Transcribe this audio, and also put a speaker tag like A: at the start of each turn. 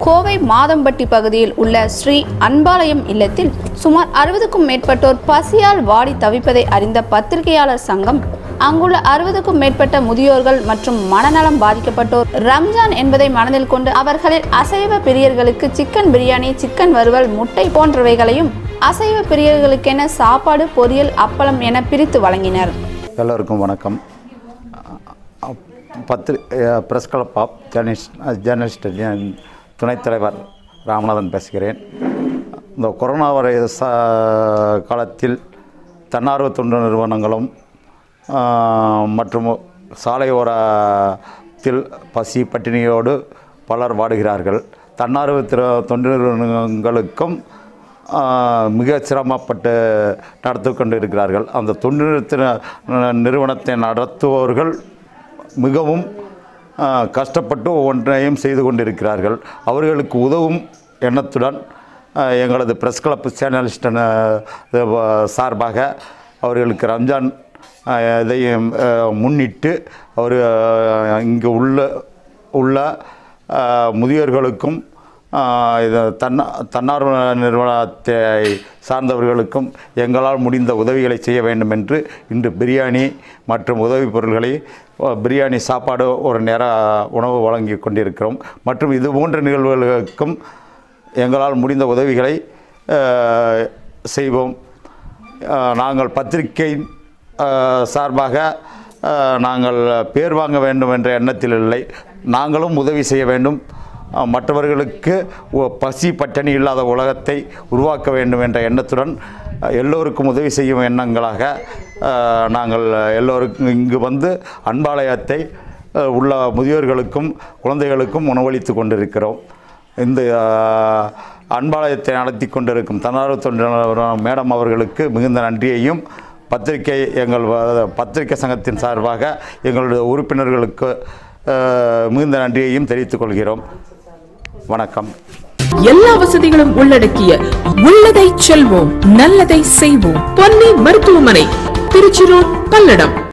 A: கோவை மாதம்பட்டி பகுதியில் உள்ள ஸ்ரீ அன்பாலயம் இல்லத்தில் சுமார் அறுபதுக்கும் மேற்பட்டோர் பசியால் வாடி தவிப்பதை அறிந்த பத்திரிகையாளர் சங்கம் அங்குள்ள அறுபதுக்கும் மேற்பட்ட முதியோர்கள் மற்றும் மனநலம் பாதிக்கப்பட்டோர் ரம்ஜான் என்பதை மனதில் கொண்டு அவர்களில் அசைவ பிரியர்களுக்கு சிக்கன் பிரியாணி சிக்கன் வறுவல் முட்டை போன்றவைகளையும் அசைவ பிரியர்களுக்கென சாப்பாடு பொரியல் அப்பளம் என பிரித்து வழங்கினர்
B: எல்லோருக்கும் வணக்கம் பத்திரி press club of journalist journalist துணைத் தலைவர் ராமநாதன் பேசுகிறேன் இந்த கொரோனா வைரஸ் ஆ, காலத்தில் தன்னார்வ தொண்டு நிறுவனங்களும் ஆ, மற்றும் சாலையோரத்தில் பசி பட்டினியோடு பலர் வாடுகிறார்கள் தன்னார்வ திரு- தொண்டு நிறுவனங்களுக்கும் ஆ, மிக சிரமப்பட்டு நடத்தி கொண்டு இருக்கிறார்கள் அந்த தொண்டு நிறுத்த நிறுவனத்தை நடத்துபவர்கள் மிகவும் ஆ, கஷ்டப்பட்டு ஒவ்வொன்றையும் செய்து கொண்டிருக்கிறார்கள் அவர்களுக்கு உதவும் எண்ணத்துடன் ஆ, எங்களது ப்ரெஸ் கிளப் சேனலிஸ்ட் சார்பாக அவர்களுக்கு ரம்ஜான் ஆ, இதையும் ஆ, முன்னிட்டு அவர் இங்கு உள்ள உள்ள ஆ, முதியோர்களுக்கும் ஆ, இது தன்னா தன்னார்வ நிறுவனத்தை சார்ந்தவர்களுக்கும் எங்களால் முடிந்த உதவிகளை செய்ய வேண்டும் என்று இன்று பிரியாணி மற்றும் உதவிப் பொருட்களை அ, பிரியாணி சாப்பாடு ஒரு நேர உணவு வழங்கி கொண்டிருக்கிறோம் மற்றும் இது போன்ற நிகழ்வுகளுக்கும் எங்களால் முடிந்த உதவிகளை ஆ, செய்வோம் ஆ, நாங்கள் பத்திரிகை ஆ, சார்பாக ஆ, நாங்கள் பேர் வாங்க வேண்டும் என்ற எண்ணத்தில் இல்லை நாங்களும் உதவி செய்ய வேண்டும் ஆ, மற்றவர்களுக்கு ஒ- பசி பட்டினி இல்லாத உலகத்தை உருவாக்க வேண்டும் என்ற எண்ணத்துடன் ஆ, எல்லோருக்கும் உதவி செய்யும் எண்ணங்களாக ஆ, நாங்கள் எல்லோருக்கும் இங்கு வந்து அன்பாலயத்தை ஆ, உள்ள முதியோர்களுக்கும் குழந்தைகளுக்கும் உணவளித்து கொண்டிருக்கிறோம் இந்த ஆ, அன்பாலயத்தை நடத்தி கொண்டிருக்கும் தன்னார்வ தொண்டு நிறுவனம் மேடம் அவர்களுக்கு மிகுந்த நன்றியையும் பத்திரிகை எங்கள் வ- பத்திரிகை சங்கத்தின் சார்பாக எங்களுடைய உறுப்பினர்களுக்கு ஆ, மிகுந்த நன்றியையும் தெரிவித்துக் கொள்கிறோம் வணக்கம்
C: எல்லா வசதிகளும் உள்ளடக்கிய உள்ளதை செல்வோம் நல்லதை செய்வோம் பொன்னி மருத்துவமனை திருச்சி ரோட் பல்லடம்